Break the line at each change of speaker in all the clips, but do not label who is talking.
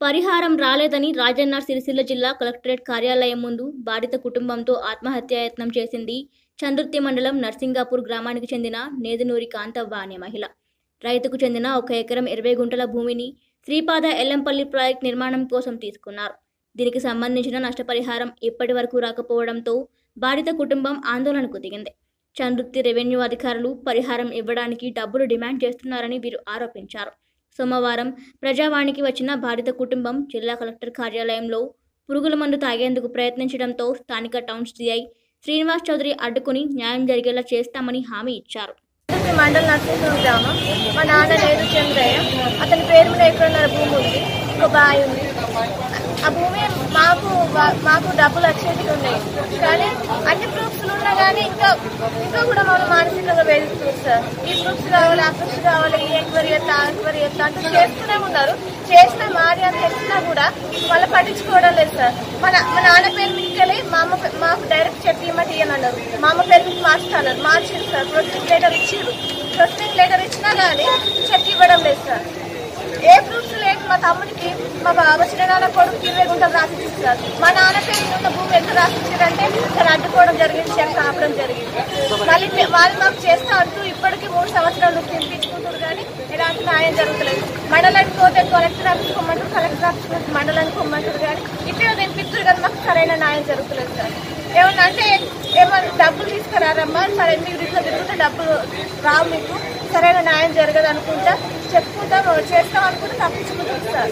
పరిహారం రాలేదని రాజన్న సిరిసిల్ల జిల్లా కలెక్టరేట్ కార్యాలయం ముందు బాధిత కుటుంబంతో ఆత్మహత్యాయత్నం చేసింది చందుర్తి మండలం నర్సింగాపూర్ గ్రామానికి చెందిన నేదునూరి కాంతవ్వ అనే మహిళ రైతుకు చెందిన ఒక ఎకరం ఇరవై గుంటల భూమిని శ్రీపాద ఎల్లంపల్లి ప్రాజెక్ట్ నిర్మాణం కోసం తీసుకున్నారు దీనికి సంబంధించిన నష్టపరిహారం ఇప్పటి వరకు రాకపోవడంతో బాధిత కుటుంబం ఆందోళనకు దిగింది చందుర్తి రెవెన్యూ అధికారులు పరిహారం ఇవ్వడానికి డబ్బులు డిమాండ్ చేస్తున్నారని వీరు ఆరోపించారు సోమవారం ప్రజావాణికి వచ్చిన బాధిత కుటుంబం జిల్లా కలెక్టర్ కార్యాలయంలో పురుగుల మందు తాగేందుకు ప్రయత్నించడంతో స్థానిక టౌన్ సిఐ శ్రీనివాస్ చౌదరి అడ్డుకుని న్యాయం జరిగేలా చేస్తామని హామీ ఇచ్చారు
ఇది మండల నర్సింహూరు గ్రామం మా నాన్న లేదు చంద్రయ్య అతని పేరు మీద ఎక్కడున్నర భూమి ఉంది ఒక బావి ఉంది ఆ భూమి మాకు వా- మాకు డబ్బులు వచ్చేవి ఉన్నాయి కానీ అన్ని ప్రూఫ్స్లు ఉన్నా కానీ ఇంకా ఇంకా కూడా మనం మానసికంగా వేధిస్తుంది సార్ ఈ ప్రూఫ్స్ కావాలి ఆ ప్రూఫ్స్ కావాలి ఈ ఎంక్వైరీ ఎత్తా ఆ ఎంక్వైరీ ఎత్తా అంటే చేస్తూనే ఉన్నారు చేసిన మారి అని తెలిసినా కూడా వాళ్ళు పట్టించుకోవడం లేదు సార్ మన మా నాన్న పేరు మీదకెళ్ళి మా అమ్మ పే- మాకు డైరెక్ట్ చెప్పి ఇమ్మటి అని అన్నారు మా అమ్మ పేరు మీకు మార్చుతాను మార్చింది సార్ ప్రొసెసింగ్ లెటర్ ఇచ్చిర్రు ప్రొసెసింగ్ లెటర్ ఇచ్చినా కానీ చెక్ ఇవ్వడం లేదు సార్ ఏ ప్రూఫ్స్ లేక మా తమ్ముడికి మా బావ చిన్న నాన్న కొడుకు ఇరవై గుంటలు రాసిచ్చింది సార్ మా నాన్న పేరు మీద ఉన్న భూమి ఎంత రాసిచ్చారంటే సార్ అడ్డుకోవడం జరిగింది సార్ కాపడం జరిగింది మళ్ళీ మే- వాళ్ళు మాకు చేస్తా అంటూ ఇప్పటికీ మూడు సంవత్సరాలు తినిపించుకుంటారు కానీ ఎలాంటి న్యాయం జరుగుతలేదు మండలానికి పోతే కలెక్టర్ ఆఫీస్ పొమ్మంటారు కలెక్టర్ ఆఫీస్ మండలానికి పొమ్మంటారు కానీ ఇక్కడ తినిపిస్తారు కానీ మాకు సరైన న్యాయం జరుగుతలేదు సార్ ఏమన్నా అంటే ఏమన్నా డబ్బులు తీసుకురారమ్మా సరే మీరు ఇట్లా తిరుగుతే డబ్బులు రావు మీకు సరైన న్యాయం జరగదు అనుకుంటా చెప్పుకుంటాం చేస్తాం అనుకుంటే తప్పించుకుంటాం సార్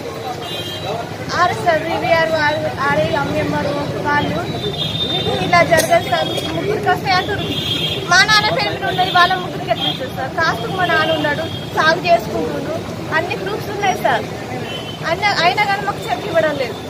ఆరు సార్ వివిఆర్ ఆర్ఐ అమ్మేమ్మారు వాళ్ళు మీకు ఇలా జరగదు సార్ మీకు ముగ్గురికి వస్తాయి అంటారు మా నాన్న పేరు మీద ఉన్నది వాళ్ళ ముగ్గురికి ఎట్లా ఇస్తారు సార్ కాస్తకు మా నాన్న ఉన్నాడు సాగు చేసుకుంటుండ్రు అన్ని ప్రూఫ్స్ ఉన్నాయి సార్ అన్న అయినా కానీ మాకు చెప్పి ఇవ్వడం లేదు